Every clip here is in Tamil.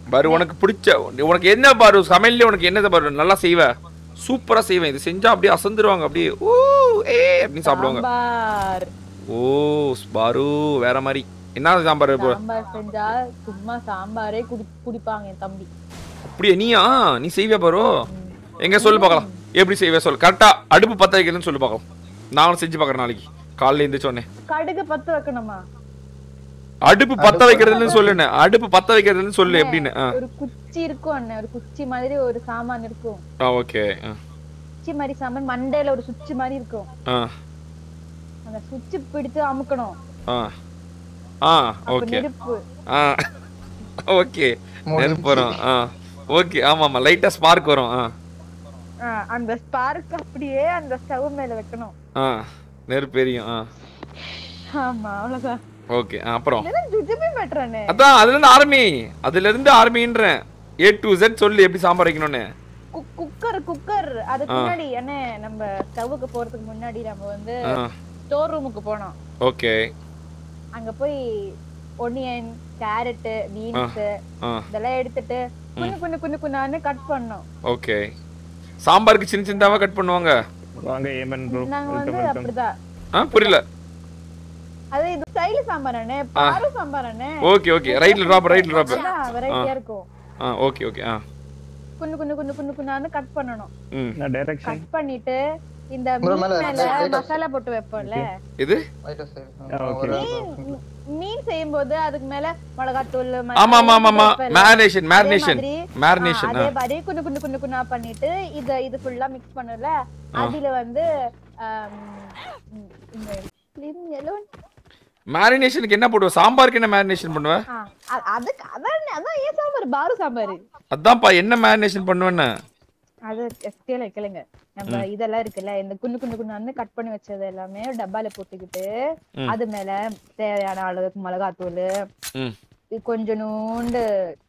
பாரு உனக்கு பிடிச்ச உனக்கு என்ன பாரு சமையல்ல உனக்கு என்னது பாரு நல்லா செய்வ சூப்பரா செய்வேன் இது செஞ்சா அப்படியே அசந்துருவாங்க அப்படியே ஊ ஏ அப்படின்னு சாப்பிடுவாங்க சாம்பார் ஓ பாரு வேற மாதிரி என்ன சாம்பார் இப்போ சாம்பார் செஞ்சா சும்மா சாம்பாரே குடி குடிப்பாங்க என் தம்பி அப்படியே நீயா நீ செய்வியா பாரு எங்க சொல்லு பார்க்கலாம் எப்படி செய்வே சொல்லு கரெக்டா அடுப்பு பத்த வைக்கிறதுன்னு சொல்லு பார்க்கலாம் நானும் செஞ்சு பார்க்குறேன் நாளைக்கு காலையில எழுந்திரிச்ச உடனே கடுகு பத்து வைக்கணுமா அடுப்பு பத்த வைக்கிறதுன்னு சொல்லுண்ணே அடுப்பு பத்த வைக்கிறதுன்னு சொல்லு எப்படின்னு ஆ ஒரு குச்சி இருக்கும் அண்ணன் ஒரு குச்சி மாதிரி ஒரு சாமான் இருக்கும் ஆ ஓகே ஆ குச்சி மாதிரி சாமான் மண்டையில ஒரு சுவிட்ச் மாதிரி இருக்கும் ஆ அந்த சுவிட்ச் பிடிச்சு அமுக்கணும் ஆ ஆ அப்ப ஓகே நெருப்பு ஆ ஓகே நெருப்பு வரும் ஆ ஓகே ஆமா ஆமா லைட்டா ஸ்பார்க் வரும் ஆ ஆ, அந்த ஸ்பார்க் அப்படியே அந்த ஸ்டவ் மேல வைக்கணும் ஆ நெருப்பு எரியும் ஆ ஆமா அவ்வளவுதான் ஓகே அப்புறம் இதெல்லாம் ஜுஜுபி மேட்ரானே அதான் அதுல இருந்து ஆரம்பி அதுல இருந்து ஆரம்பின்றேன் ஏ டு Z சொல்லு எப்படி சாம்பார் வைக்கணும்னு குக்கர் குக்கர் அதுக்கு முன்னாடி என்ன நம்ம ஸ்டவ்வுக்கு போறதுக்கு முன்னாடி நம்ம வந்து ஆ ஸ்டோர் ரூமுக்கு போனோம் ஓகே அங்க போய் ஒனியன் கேரட் பீன்ஸ் ஆ இதெல்லாம் எடுத்துட்டு குன்னு குன்னு குன்னு குன்னான்னு கட் பண்ணோம் ஓகே சாம்பாருக்கு சின்ன சின்னதாவா கட் பண்ணுவாங்க வாங்க ஏமன் ப்ரோ நாங்க வெல்கம் வந்து வெல்கம் அப்படிதான் ஆ புரியல அது இது ஸ்டைல் சாம்பார் அண்ணே பாரு சாம்பார் அண்ணே ஓகே ஓகே ரைட்ல ட்ராப் ரைட்ல ட்ராப் வெரைட்டியா இருக்கும் ஆ ஓகே ஓகே ஆ குன்னு குன்னு குன்னு குன்னு குன்னான்னு கட் பண்ணணும் ம் நான் டைரக்ஷன் கட் பண்ணிட்டு இந்த bro, மீன் மேல மேல right ஆ- மசாலா போட்டு வைப்போம்ல இது Right side. ஆ, okay. ஒரு- மீன் மீன் செய்யும்போது அதுக்கு மேல மிளகாத்தூள் ஆமா ஆமா ஆமா ஆமா மேரினேஷன் மேரினேஷன் மாதிரி, மேரினேஷன் அதே மாதிரி குண்டு குண்டு குண்டு குண்டா பண்ணிட்டு இத இது ஃபுல்லா மிக்ஸ் பண்ணல அதுல வந்து ஆம், ம், இந்த slim yellow- மேரினேஷனுக்கு என்ன போடுவ சாம்பாருக்கு என்ன மேரினேஷன் பண்ணுவ ஆ, அ- அதுக்கு அதான் அதான் ஏன் சாம்பார் பாரு சாம்பார் அதான்ப்பா என்ன மேரினேஷன் பண்ணுவேன்னு அது கேளு கேளுங்க நம்ம இதெல்லாம் இருக்குல்ல இந்த குண்டு குண்டு குண்டு கட் பண்ணி வச்சது எல்லாமே டப்பால போட்டுக்கிட்டு ம். அது மேல தேவையான அளவுக்கு மிளகாத்தூள் ம் கொஞ்சோண்டு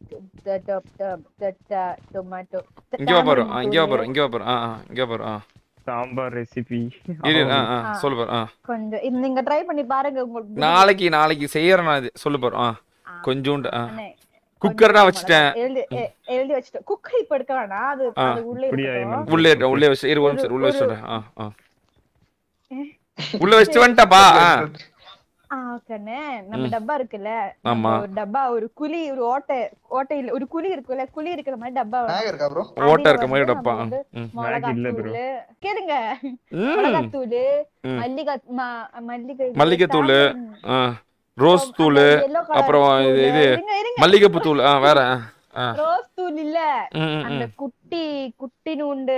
டொமேட்டோ இங்க வா பாரு ஆ, இங்க வா பாரு இங்க வா பாரு ஆ ஆ, இங்க வா பாரு ஆ சாம்பார் ரெசிபி இரு ஆ ஆ சொல்லு பாரு ஆ கொஞ்சம் இது நீங்க ட்ரை பண்ணி பாருங்க உங்களுக்கு நாளைக்கு நாளைக்கு செய்யறேன் நான் இது சொல்லு பாரு ஆ கொஞ்சோண்டு ஆ அண்ணே, குக்கர் தான் வச்சுட்டேன் எழுதி எ- எழுதி வச்சுட்டேன் குக்கர் இப்ப எடுக்க வேணாம் அது அது உள்ளே அப்படியா, இருக்கட்டும். உள்ளே இரு, உள்ளே வச்சு இரு ஒரு நிமிஷம் உள்ள வச்சுட்டேன் ஆ ஆ உள்ள வச்சுட்டு வந்துட்டாப்பா ஆ ஆ, ஓகேண்ணே நம்ம டப்பா இருக்குல்ல ஆமா. நம்ம ஒரு டப்பா ஒரு குழி ஒரு ஓட்டை ஓட்டையில ஒரு குழி இருக்குல்ல குழி இருக்கிற மாதிரி டப்பா வேணும். Mag இருக்கா bro? ஓட்டை அதுல இருக்க மாதிரி வந்து டப்பா நம்ம வந்து ம் இல்ல bro. மிளகாத்தூளு கேளுங்க ம் மிளகாத்தூளு ம். மல்லிகை ம- மல்லிகை மல்லிகைத்தூள் சாதம். ஆ ரோஸ் தூள் அந்த yellow color அப்புறம் இது தூளு. இது இருங்க, இருங்க. மல்லிகைப்பூ தூள் ஆ வேற ஆ ரோஸ் தூள் இல்ல ம் ம், அந்த ம் குட்டி குட்டி நூண்டு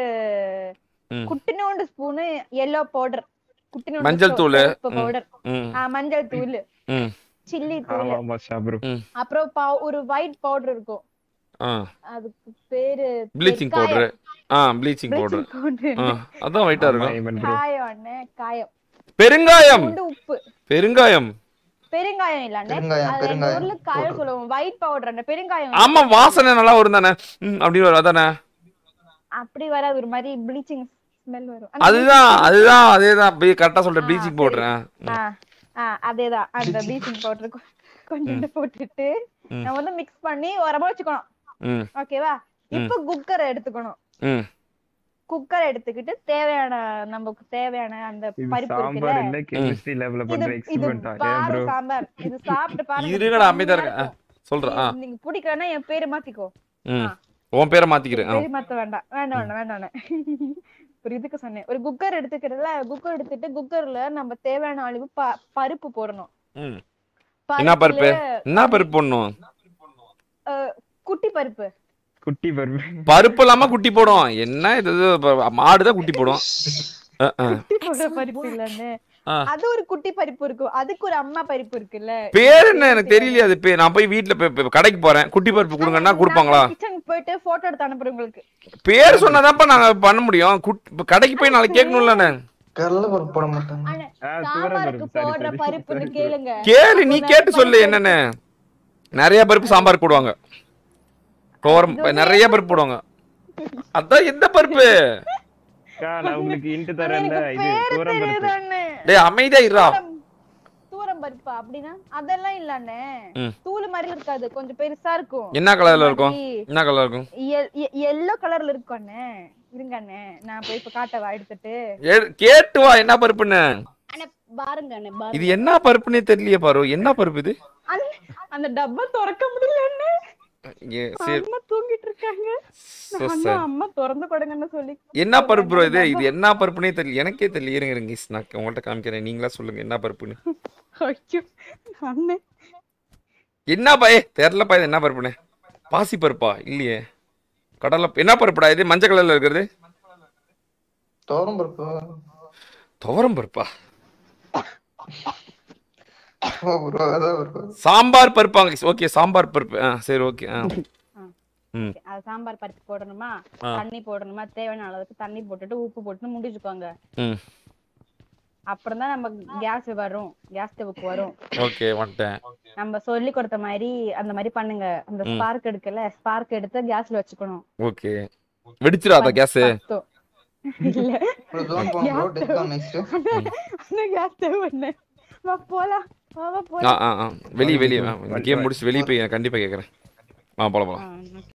ம். குட்டி நூண்டு ஸ்பூனு எல்லோ பவுடர் குட்டி நூண்டு மஞ்சள் தூளு. ம். பவுடர் ம் மஞ்சள் தூள் ம் சில்லி தூள் ஆமா ஆமா ஷாப்ரு அப்புறம் பவு- ஒரு ஒயிட் பவுடர் இருக்கும் ஆ அதுக்கு பேரு ப்ளீச்சிங் பவுடர் ஆ ப்ளீச்சிங் பவுடர் ஆ அதான் ஒயிட்டா இருக்கும் ஏமன் ப்ரோ காயம் அண்ணே காயம் பெருங்காயம் துண்டு உப்பு பெருங்காயம் பெருங்காயம் இல்ல அண்ணே பெருங்காயம், அது எங்க பெருங்காயம் ஊர்ல காயம் சொல்லுவோம் ஒயிட் பவுடர் அண்ணே பெருங்காயம் ஆமா வாசனை நல்லா வரும் தானே ம் அப்படி வரும் அதானே அப்படி வராது ஒரு மாதிரி ப்ளீச்சிங் ஸ்மெல் வரும் ஆனா அதுதான் அதுதான் அதேதான் அப்படியே கரெக்டா சொல்ற ப்ளீச்சிங் சரி. பவுடர் ஆ, ஆ, அதேதான் அந்த ப்ளீச்சிங் பவுடர் கொஞ்சம் போட்டுட்டு ம். நம்ம வந்து மிக்ஸ் பண்ணி உரமா வச்சுக்கணும் ம் ஓகேவா இப்ப குக்கரை எடுத்துக்கணும் ம் குக்கர் எடுத்துக்கிட்டு தேவையான நமக்கு தேவையான அந்த இது பருப்பு இருக்குல்ல சாம்பார் இல்ல கெமிஸ்ட்ரி லேப்ல இது பண்ற இது எக்ஸ்பெரிமெண்டா ஏன் பாரு ப்ரோ சாம்பார் இது சாப்பிட்டு பாருங்க இருங்கடா அமைதியா செம்மையா இருக்க ஆ, இருக்கும். சொல்றேன் ஆ நீங்க பிடிக்கலன்னா என் பேரு மாத்திக்கோ ம் உன் பேரை மாத்திக்கிறேன் ஆ பேரு மாத்த வேண்டாம் வேண்டாம் வேண்டாம் வேண்டாம் ஒரு இதுக்கு சொன்னேன் ஒரு குக்கர் எடுத்துக்கிறதுல குக்கர் எடுத்துட்டு குக்கர்ல நம்ம தேவையான அளவு ப- பருப்பு போடணும் ம் என்ன பருப்பு பருப்புல, என்ன பருப்பு போடணும் அஹ், குட்டி பருப்பு குட்டி பருப்பு பருப்பு இல்லாம குட்டி போடும் என்ன இது இது, ப- மாடுதான் குட்டி போடும் ஆ, ஆ. குட்டி போடுற பருப்பு இல்லன்னு ஆ. அது ஒரு குட்டி பருப்பு இருக்கும் அதுக்கு ஒரு அம்மா பருப்பு இருக்குல்ல பேர் என்ன எனக்கு தெரியலையே அது பேர் நான் போய் வீட்ல போய் போய் கடைக்கு போறேன் குட்டி பருப்பு கொடுங்கன்னா கொடுப்பாங்களா கிச்சன் போயிட்டு போட்டோ எடுத்து அனுப்புறேன் உங்களுக்கு பேர் சொன்னாதான்ப்பா நாங்க பண்ண முடியும் குட்- இப்ப கடைக்கு போய் நாளைக்கு கேட்கணும்ல கடலை பருப்பு போட மாட்டாங்க ஆனா, ஆ, துவரம் சாம்பாருக்கு பருப்பு, sorry, போடுற sorry. பருப்புன்னு கேளுங்க கேளு நீ கேட்டு சொல்லு என்னன்னு நிறைய பருப்பு சாம்பார் போடுவாங்க துவரம் நிறைய பருப்பு போடுவாங்க அதான் எந்த பருப்பு அக்கா, நான் உங்களுக்கு இன்ட்டு ஆனா தரேன்ல எனக்கு இது பேரு துவரம் பருப்பு தெரியுதானே டேய் அமைதியா இருடா தூரம் துவரம் பருப்பா அப்படின்னா அதெல்லாம் இல்ல அண்ணே ம். தூள் மாதிரி இருக்காது கொஞ்சம் பெருசா இருக்கும் என்ன கலர்ல இருக்கும் என்ன கலர் இருக்கும் எல்லோ கலர்ல இருக்கும் அண்ணே இருங்க அண்ணே நான் போய் இப்ப காட்டவா எடுத்துட்டு ஏ- கேட்டு வா என்ன பருப்புன்னு அண்ணே பாருங்க அண்ணே பாருங்க இது என்ன பருப்புன்னே தெரியலையே பாரு என்ன பருப்பு இது அந்த- அந்த டப்பா திறக்க முடியல அண்ணே ஏ, சரி அம்மா தூங்கிட்டு இருக்காங்க so நான் sad. தான் அம்மா திறந்து கொடுங்கன்னு சொல்லி என்ன பருப்பு ப்ரோ இது இது என்ன பருப்புனே தெரியல எனக்கே தெரியல இருங்க இருங்க இஸ், நான் உங்கள்ட்ட காமிக்கிறேன் நீங்களா சொல்லுங்க என்ன பருப்புன்னு ஐயோ அண்ணே என்ன பய தெரியலப்பா இது என்ன பருப்புன்னு பாசி பருப்பா இல்லையே கடலை என்ன பருப்புடா இது மஞ்சள் கலர்ல இருக்கிறது துவரம் பருப்பு துவரம் பருப்பா ப்ரோ அதான் ப்ரோ சாம்பார் பருப்பாங்க ஓகே சாம்பார் பருப்பு ஆ சரி ஓகே ஆ ம் அது சாம்பார் பருப்பு போடணுமா ஆ. தண்ணி போடணுமா தேவையான அளவுக்கு தண்ணி போட்டுட்டு உப்பு போட்டு முடிச்சுக்கோங்க ம் அப்புறம் தான் நம்ம கேஸ் வரும் கேஸ் ஸ்டவ்க்கு வரும் ஓகே வந்துட்டேன் நம்ம சொல்லி கொடுத்த மாதிரி அந்த மாதிரி பண்ணுங்க அந்த ம். ஸ்பார்க் எடுக்கல ஸ்பார்க் எடுத்து கேஸ்ல வச்சுக்கணும் ஓகே வெடிச்சிடாத கேஸ் பத்தும். இல்ல ப்ரோ ஜோன் போங்க ப்ரோ டெத் ஆன் நெக்ஸ்ட் அந்த கேஸ் ஸ்டவ் பண்ணு வா போலாம் வா, வா ஆ போலாம் ஆ ஆ வெளியே வெளியே கேம் முடிச்சு வெளியே போய் கண்டிப்பா கேட்குறேன் ஆ போலாம் போலாம் ஆ,